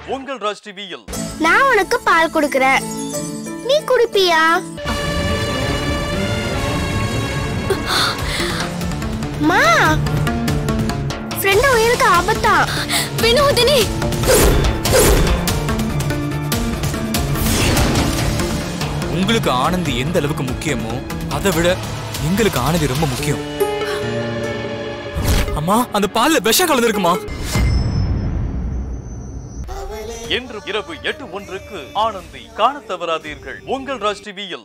உங்கள் ராஜ் டிவியில் நான் உனக்கு பால் கொடுக்கறேன் நீ குடிப்பியா மா ஃப்ரெண்ட் உயிருக்கு ஆபத்தா வினோதினி உங்களுக்கு ஆனந்தி எந்த அளவுக்கு முக்கியமோ அதை விட எங்களுக்கு ஆனந்தி ரொம்ப முக்கியம் அம்மா அந்த பால்ல விஷம் கலந்துருக்குமா இன்று இரவு எட்டு ஒன்றுக்கு ஆனந்தி காணத் தவறாதீர்கள் உங்கள் ராஜ் டிவியில்